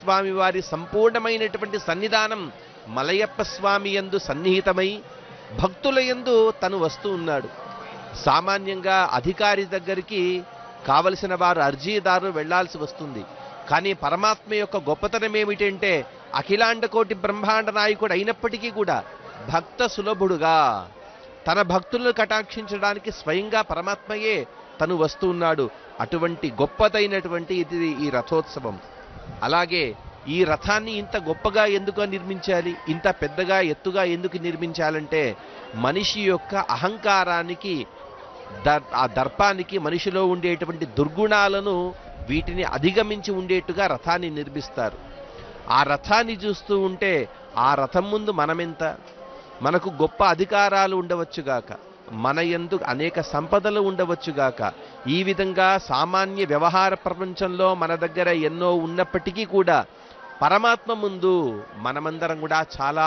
స్వామి వారి సంపూర్ణమైనటువంటి సన్నిధానం మలయప్ప స్వామి యందు సన్నిహితమై భక్తుల యందు తను వస్తూ ఉన్నాడు సామాన్యంగా అధికారి దగ్గరికి కావలసిన వారు అర్జీదారు వెళ్లాల్సి వస్తుంది కానీ పరమాత్మ యొక్క గొప్పతనం ఏమిటంటే అఖిలాండ కోటి బ్రహ్మాండ నాయకుడు అయినప్పటికీ కూడా భక్త సులభుడుగా తన భక్తులను కటాక్షించడానికి స్వయంగా పరమాత్మయే తను వస్తూ ఉన్నాడు అటువంటి గొప్పదైనటువంటి ఇది ఈ రథోత్సవం అలాగే ఈ రథాన్ని ఇంత గొప్పగా ఎందుకు నిర్మించాలి ఇంత పెద్దగా ఎత్తుగా ఎందుకు నిర్మించాలంటే మనిషి యొక్క అహంకారానికి దర్ ఆ దర్పానికి మనిషిలో ఉండేటువంటి దుర్గుణాలను వీటిని అధిగమించి ఉండేట్టుగా రథాన్ని నిర్మిస్తారు ఆ రథాన్ని చూస్తూ ఉంటే ఆ రథం ముందు మనమెంత మనకు గొప్ప అధికారాలు ఉండవచ్చుగాక మన యందు అనేక సంపదలు ఉండవచ్చుగాక ఈ విధంగా సామాన్య వ్యవహార ప్రపంచంలో మన దగ్గర ఎన్నో ఉన్నప్పటికీ కూడా పరమాత్మ ముందు మనమందరం కూడా చాలా